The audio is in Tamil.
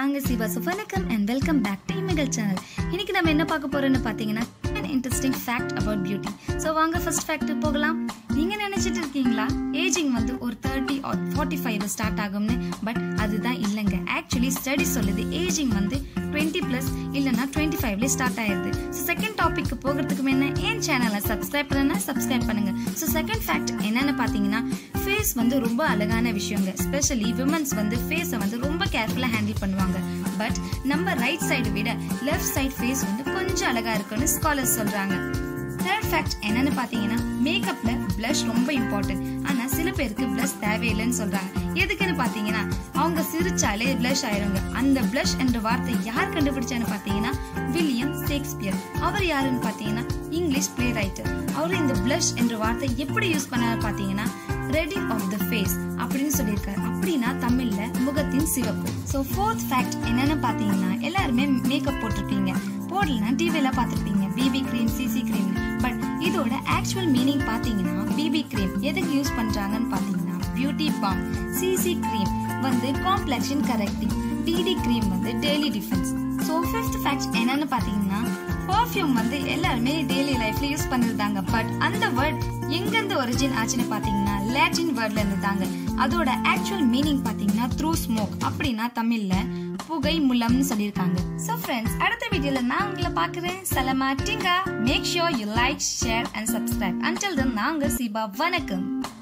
நாங்க சிவா ஸோ வணக்கம் அண்ட் வெல்கம் பேக் டு இமிகல் சேனல் இன்னைக்கு நம்ம என்ன பார்க்க போறோம்னு பார்த்தீங்கன்னா an interesting fact about beauty so வாங்க ஃபர்ஸ்ட் ஃபேக்ட் போகலாம் நீங்க நினைச்சிட்டு இருக்கீங்களா ஏஜிங் வந்து ஒரு thirty or forty five start ஆகும்னு பட் அதுதான் இல்லைங்க ஆக்சுவலி ஸ்டடி சொல்லுது ஏஜிங் வந்து டுவெண்ட்டி ப்ளஸ் இல்லைன்னா டுவெண்ட்டி ஃபைவ்லேயே ஸ்டார்ட் ஆயிருது ஸோ செகண்ட் டாபிக் போகிறதுக்கு முன்ன என் சேனலை சப்ஸ்கிரைப் பண்ணுன்னா சப்ஸ்கிரைப் பண்ணுங்க ஸோ செகண்ட் ஃபேக்ட் என்னன்னு பார்த்தீங்கன்னா ஃபேஸ் வந்து ரொம்ப அழகான விஷயங்க ஸ்பெஷலி விமன்ஸ் வந்து ஃபேஸை வந்து ரொம்ப கேர்ஃபுல்லாக ஹேண்டில் பண்ணுவாங்க பட் நம்ம ரைட் சைடு விட லெஃப்ட் சைடு ஃபேஸ் வந்து கொஞ்சம் அழகா இருக்குன்னு ஸ்காலர்ஸ் சொல்றாங்க தேர்ட் ஃபேக்ட் என்னன்னு பாத்தீங்கன்னா மேக்கப்ல blush ரொம்ப இம்பார்ட்டன்ட் ஆனா சில பேருக்கு blush தேவையில்லைன்னு சொல்றாங்க எதுக்குன்னு பாத்தீங்கன்னா அவங்க சிரிச்சாலே blush ஆயிருங்க அந்த blush என்ற வார்த்தை யார் கண்டுபிடிச்சான்னு பாத்தீங்கன்னா வில்லியம் ஷேக்ஸ்பியர் அவர் யாருன்னு பாத்தீங்கன்னா இங்கிலீஷ் பிளே ரைட்டர் அவர் இந்த blush என்ற வார்த்தை எப்படி யூஸ் பண்ணாரு பாத்தீங்கன்னா ரெடி ஆஃப் த ஃபேஸ் அப்படின்னு சொல்லியிருக்காரு அப்படின்னா தமிழ்ல முகத்தின் சிவப்பு ஸோ ஃபோர்த் ஃபேக்ட் என்னன்னு பாத்தீங்கன்னா எல்லாருமே மேக்கப் போட்டிருப்பீங்க போடலனா டிவில பார்த்துருப்பீங்க BB cream CC cream but இதோட ஆக்சுவல் மீனிங் பாத்தீங்கன்னா பிபி க்ரீம் எதுக்கு யூஸ் பண்றாங்கன்னு பாத்தீங்கன்னா பியூட்டி பாம் சிசி க்ரீம் வந்து காம்ப்ளெக்ஷன் கரெக்டிங் டிடி க்ரீம் வந்து daily defence so fifth fact என்னன்னு பாத்தீங்கன்னா பர்ஃப்யூம் வந்து எல்லாருமே டெய்லி லைஃப்ல யூஸ் பண்ணிருந்தாங்க பட் அந்த வேர்ட் எங்கிருந்து ஒரிஜின் ஆச்சுன்னு பாத்தீங்கன்னா லேட்டின் வேர்ட்ல இருந்து தாங்க அதோட ஆக்சுவல் மீனிங் பாத்தீங்கன்னா த்ரூ ஸ்மோக் அப்படின்னா தமிழ்ல புகை முலம்னு சொல்லியிருக்காங்க ஸோ ஃப்ரெண்ட்ஸ் அடுத்த வீடியோல நான் உங்களை பார்க்குறேன் சலமா டிங்கா make sure you like share and subscribe until then நாங்க சிபா வணக்கம்